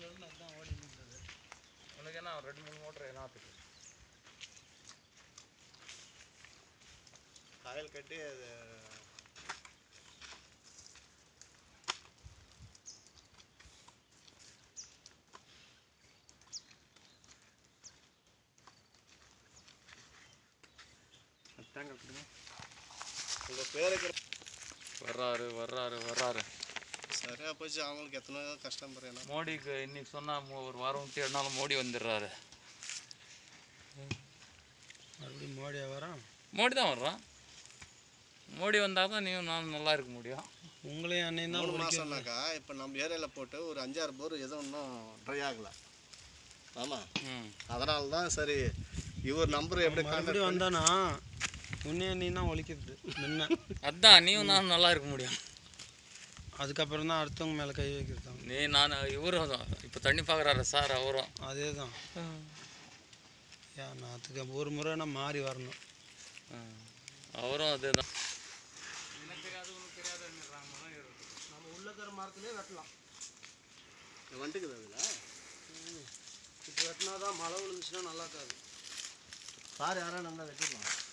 இருந்து அதான் ஓடி நின்றது உனக்கு என்ன ஒரு ரெண்டு மூணு மோட்டர் என்னத்துக்கு காயல் கட்டி அது தேங்காய் கொடுங்க உங்கள் பேருக்கு வர்றாரு வர்றாரு வர்றாரு சரியாக போச்சு அவங்களுக்கு எத்தனை கஷ்டம் பாருங்க மோடிக்கு இன்னைக்கு சொன்னா மோ- ஒரு வாரம் விட்டு என்னாலும் மோடி வந்துடுறாரு மறுபடியும் மோடியா வரான் மோடி தான் வர்றான் மோடி வந்தால் தான் நீயும் நானும் நல்லா இருக்க முடியும் உங்களையும் அன்னையும் தான் மூணு ஒழிக்க- மாதம்னாக்கா இப்போ நம்ம ஏரியாவில் போட்டு ஒரு அஞ்சாறு போர் எதுவும் இன்னும் ட்ரை ஆகலை ஆமாம் ம் அதனால தான் சரி இவர் நம்பர் எப்படி மறுபடியும் வந்தானா உன்னையும் நீ தான் ஒழிக்கிறது முன்ன அதான் நீயும் நானும் நல்லா இருக்க முடியும் அதுக்கப்புறம் தான் அடுத்தவங்க மேலே கை வைக்கிறது தான் நீ நான் இவரும் தான் இப்போ தண்ணி பார்க்குறாரு சார் அவரும் அதே தான் ஏன் நான் அதுக்கு ஒரு முறை நான் மாறி வரணும் அவரும் அதே தான் நம்ம உள்ள தர மரத்துலேயே வெட்டலாம் வந்துக்குது அதில் இப்போ வெட்டினா தான் மழை விழுந்துச்சுன்னா நல்லா இருக்காது சார் யாரும் நல்லா வெட்டிடலாம்